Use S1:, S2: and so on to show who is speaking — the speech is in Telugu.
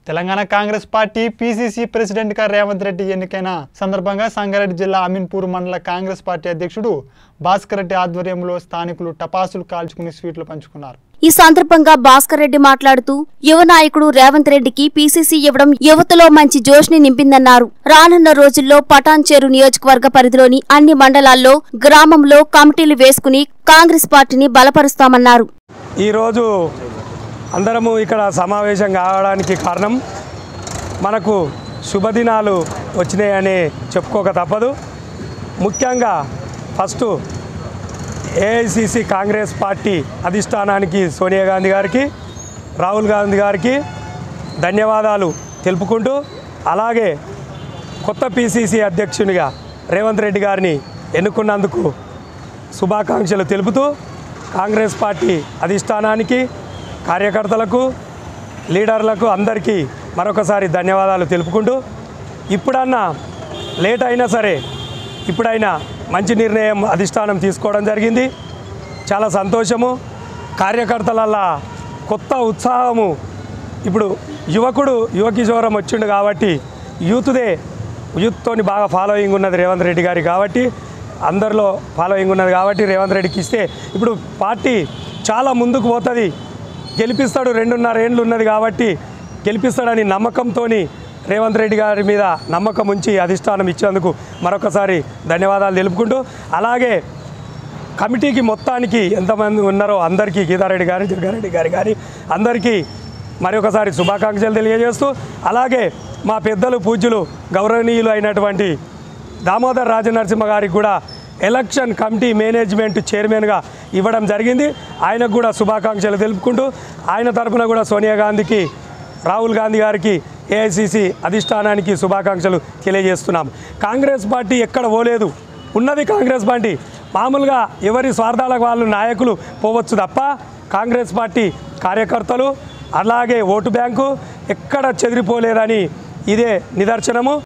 S1: తెలంగాణ కాంగ్రెస్ పార్టీ పీసీసీ ప్రెసిడెంట్గా రేవంత్ రెడ్డి ఎన్నికైన సందర్భంగా సంగారెడ్డి జిల్లా అమీన్పూర్ మండల కాంగ్రెస్ పార్టీ అధ్యక్షుడు భాస్కర్ రెడ్డి ఆధ్వర్యంలో స్థానికులు టపాసులు కాల్చుకుని స్వీట్లు పంచుకున్నారు
S2: ఈ సందర్భంగా భాస్కర్ రెడ్డి మాట్లాడుతూ యువ నాయకుడు రేవంత్ రెడ్డికి పీసీసీ ఇవ్వడం యువతలో మంచి జోష్ని నింపిందన్నారు రానున్న రోజుల్లో పటాన్చేరు నియోజకవర్గ పరిధిలోని అన్ని మండలాల్లో గ్రామంలో కమిటీలు వేసుకుని కాంగ్రెస్ పార్టీని బలపరుస్తామన్నారు
S3: ఈరోజు అందరము ఇక్కడ సమావేశం కావడానికి కారణం మనకు శుభదినాలు వచ్చినాయని చెప్పుకోక తప్పదు ముఖ్యంగా ఫస్ట్ ఏఐసిసి కాంగ్రెస్ పార్టీ అధిష్టానానికి సోనియా గాంధీ గారికి రాహుల్ గాంధీ గారికి ధన్యవాదాలు తెలుపుకుంటూ అలాగే కొత్త పిసిసి అధ్యక్షునిగా రేవంత్ రెడ్డి గారిని ఎన్నుకున్నందుకు శుభాకాంక్షలు తెలుపుతూ కాంగ్రెస్ పార్టీ అధిష్టానానికి కార్యకర్తలకు లీడర్లకు అందరికీ మరొకసారి ధన్యవాదాలు తెలుపుకుంటూ ఇప్పుడన్నా లేట్ అయినా సరే ఇప్పుడైనా మంచి నిర్ణయం అధిష్టానం తీసుకోవడం జరిగింది చాలా సంతోషము కార్యకర్తలల్లా కొత్త ఉత్సాహము ఇప్పుడు యువకుడు యువకిశోరం వచ్చిండు కాబట్టి యూత్దే యూత్తోని బాగా ఫాలోయింగ్ ఉన్నది రేవంత్ రెడ్డి గారి కాబట్టి అందరిలో ఫాలోయింగ్ ఉన్నది కాబట్టి రేవంత్ రెడ్డికి ఇస్తే ఇప్పుడు పార్టీ చాలా ముందుకు పోతుంది గెలిపిస్తాడు రెండున్నర ఏండ్లు ఉన్నది కాబట్టి గెలిపిస్తాడని నమ్మకంతో రేవంత్ రెడ్డి గారి మీద నమ్మకం ఉంచి అధిష్టానం ఇచ్చేందుకు మరొకసారి ధన్యవాదాలు తెలుపుకుంటూ అలాగే కమిటీకి మొత్తానికి ఎంతమంది ఉన్నారో అందరికీ గీతారెడ్డి గారి జగ్గారెడ్డి గారి గారి అందరికీ మరొకసారి శుభాకాంక్షలు తెలియజేస్తూ అలాగే మా పెద్దలు పూజ్యులు గౌరవనీయులు అయినటువంటి దామోదర్ రాజనరసింహ గారికి కూడా ఎలక్షన్ కమిటీ మేనేజ్మెంట్ చైర్మన్గా ఇవ్వడం జరిగింది ఆయనకు కూడా శుభాకాంక్షలు తెలుపుకుంటూ ఆయన తరపున కూడా సోనియా గాంధీకి రాహుల్ గాంధీ గారికి ఏఐసిసి అధిష్టానానికి శుభాకాంక్షలు తెలియజేస్తున్నాం కాంగ్రెస్ పార్టీ ఎక్కడ పోలేదు ఉన్నది కాంగ్రెస్ పార్టీ మామూలుగా ఎవరి స్వార్థాలకు వాళ్ళు నాయకులు పోవచ్చు తప్ప కాంగ్రెస్ పార్టీ కార్యకర్తలు అలాగే ఓటు బ్యాంకు ఎక్కడ చెదిరిపోలేదని ఇదే నిదర్శనము